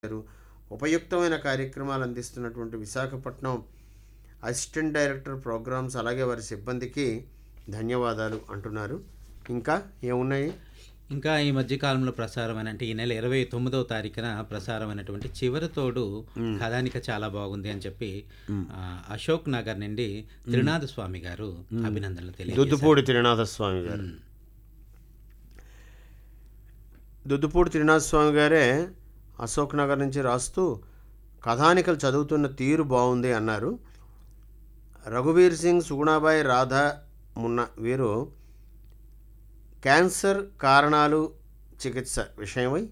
గారు ఉపయుక్తమైన కార్యక్రమాలు అందిస్తున్నటువంటి విశాఖపట్నం అసిస్టెంట్ డైరెక్టర్ ప్రోగ్రామ్స్ అలాగే వారి సిబ్బందికి ధన్యవాదాలు అంటున్నారు ఇంకా ఏమున్నాయి ఇంకా ఈ మధ్య కాలంలో ప్రసారమైన అంటే ఈ నెల ఇరవై తొమ్మిదవ తారీఖున ప్రసారమైనటువంటి చివరి తోడు కథానిక చాలా బాగుంది అని చెప్పి ఆ, అశోక్ నగర్ నుండి త్రినాథ స్వామి గారు అభినందనలు తెలియజేశారు దుద్దుపూడి త్రినాథ స్వామి గారు దుద్దుపూడి త్రినాథ స్వామి గారే అశోక్ నగర్ నుంచి రాస్తూ కథానికలు చదువుతున్న తీరు బాగుంది అన్నారు రఘువీర్ సింగ్ సుగుణాబాయి రాధా మున్న వీరు క్యాన్సర్ కారణాలు చికిత్స విషయమై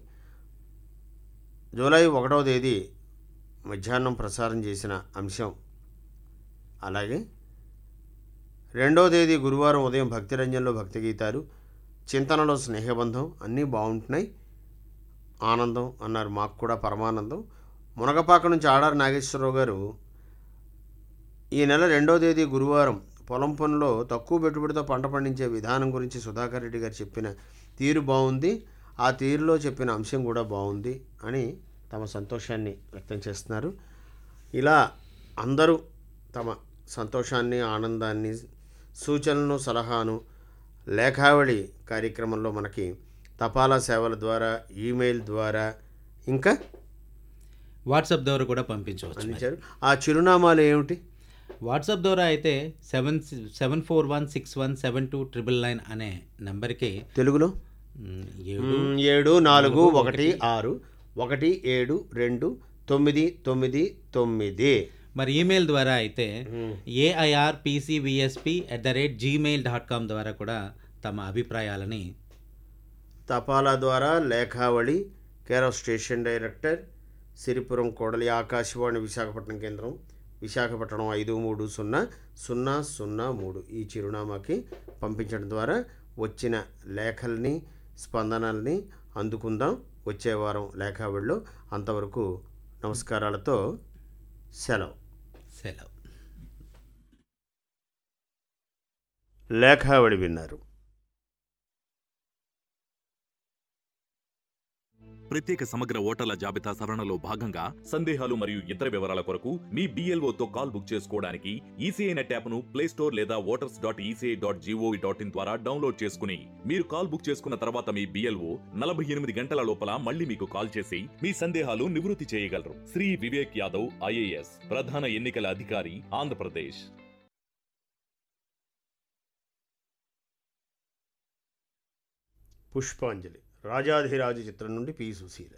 జూలై ఒకటవ తేదీ మధ్యాహ్నం ప్రసారం చేసిన అంశం అలాగే రెండో తేదీ గురువారం ఉదయం భక్తిరంజన్లో భక్తి గీతాలు చింతనలో స్నేహబంధం అన్నీ బాగుంటున్నాయి ఆనందం అన్నారు మాకు కూడా పరమానందం మునగపాక నుంచి ఆడారి నాగేశ్వరరావు గారు ఈ నెల రెండో తేదీ గురువారం పొలం పనులో తక్కువ పెట్టుబడితో పంట పండించే విధానం గురించి సుధాకర్ రెడ్డి గారు చెప్పిన తీరు బాగుంది ఆ తీరులో చెప్పిన అంశం కూడా బాగుంది అని తమ సంతోషాన్ని వ్యక్తం చేస్తున్నారు ఇలా అందరూ తమ సంతోషాన్ని ఆనందాన్ని సూచనలను సలహాను లేఖావళి కార్యక్రమంలో మనకి తపాలా సేవల ద్వారా ఈమెయిల్ ద్వారా ఇంకా వాట్సాప్ ద్వారా కూడా పంపించవచ్చు మరి. అందించారు ఆ చిరునామాలు ఏమిటి వాట్సాప్ ద్వారా అయితే seven seven four one six one seven two triple nine అనే నెంబర్కి తెలుగులో మ్, ఏడు మ్, ఏడు నాలుగు ఒకటి ఆరు ఒకటి ఏడు రెండు తొమ్మిది తొమ్మిది తొమ్మిది మరి ఈమెయిల్ ద్వారా అయితే AIR PCVSP at the rate Gmail dot com ద్వారా కూడా తమ అభిప్రాయాలని తపాలా ద్వారా లేఖావళి care of station director Siripuram కోడలి ఆకాశవాణి విశాఖపట్నం కేంద్రం విశాఖపట్నం ఐదు మూడు సున్నా సున్నా సున్నా మూడు ఈ చిరునామాకి పంపించడం ద్వారా వచ్చిన లేఖల్ని స్పందనల్ని అందుకుందాం వచ్చే వారం లేఖావళిలో అంతవరకు నమస్కారాలతో సెలవు సెలవు లేఖావళి విన్నారు ప్రత్యేక సమగ్ర ఓటర్ల జాబితా సవరణలో భాగంగా సందేహాలు మరియు ఇతర వివరాల కొరకు మీ BLO తో కాల్ బుక్ చేసుకోవడానికి ఈసీఐ నెట్ యాప్ను ప్లే స్టోర్ లేదా voters dot ECI dot gov dot in ద్వారా డౌన్లోడ్ చేసుకుని మీరు కాల్ బుక్ చేసుకున్న తర్వాత మీ బిఎల్ఓ నలభై ఎనిమిది గంటల లోపల మళ్ళీ మీకు కాల్ చేసి మీ సందేహాలు నివృత్తి చేయగలరు శ్రీ వివేక్ యాదవ్ ఐఏఎస్ ప్రధాన ఎన్నికల అధికారి ఆంధ్రప్రదేశ్ పుష్పాంజలి రాజాధిరాజు చిత్రం నుండి పి సుశీల